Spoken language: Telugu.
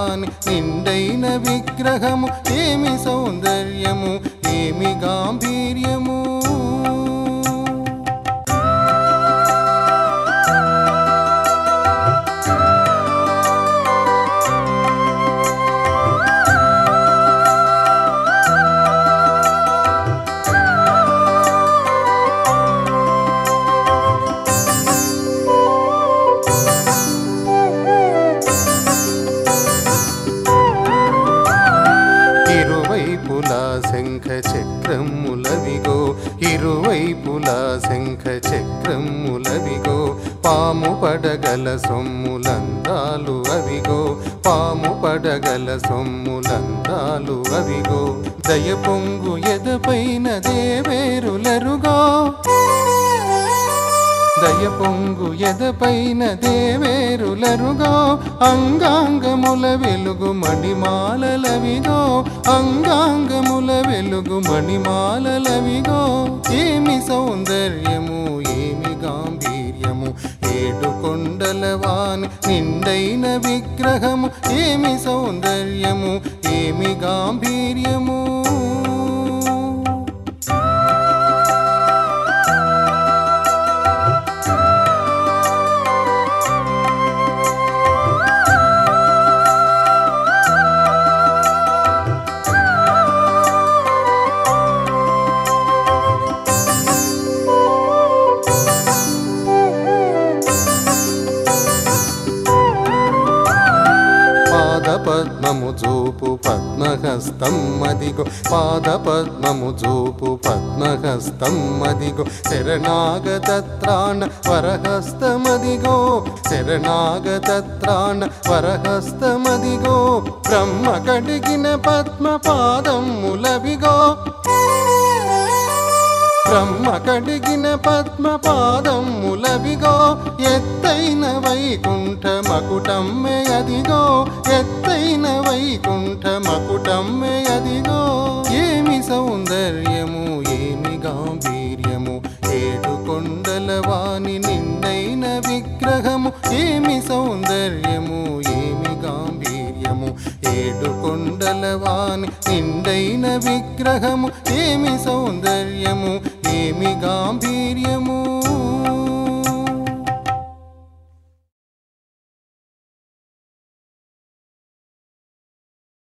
వాని నిండైన విగ్రహము ఏమి సౌందర్యము ఏమి గాంభీర్యము ఇరువైపులా శంఖ చక్రములవిగో ఇరువైపులా శంఖ చక్రములవిగో పాము పడగల సొమ్ములందాలు అవిగో పాము పడగల సొమ్ములందాలు అవిగో దయ పొంగు ఎదపైన దేవేరులరుగో దయ పొంగు ఎదపైన దేవేరులరుగో అంగాంగముల వెలుగు మణిమాలలవిగో అంగాంగముల వెలుగు మణిమాలలవిగో ఏమి సౌందర్యము ఏమి గాంభీర్యము ఏడు కొండల వాని నిండైన విగ్రహము ఏమి సౌందర్యము ఏమి గాంభీర్యము పాద పద్మము చూపు పద్మహస్తం అదిగో పాద పద్మము చూపు పద్మహస్తం అదిగో శరణాగతత్రాణ వరహస్తమదిగో శరణాగతత్రాణ వరహస్తమదిగో బ్రహ్మ కడిగిన పద్మ పాదములవిగో బ్రహ్మ కడిగిన పద్మ పాదములవిగో ఎత్తైన వైకుంఠ మకుటమ్మె అదిగో ఎత్తైన వైకుంఠ మకుటమ్మె అదిగో ఏమి సౌందర్యము ఏమి గాంభీర్యము ఏడు కొండల వాని నిండైన విగ్రహము ఏమి సౌందర్యము ఏమి గాంభీర్యము ఏడు కొండల వాని నిండైన విగ్రహము ఏమి సౌందర్యము ఏమి గాంభీర్యము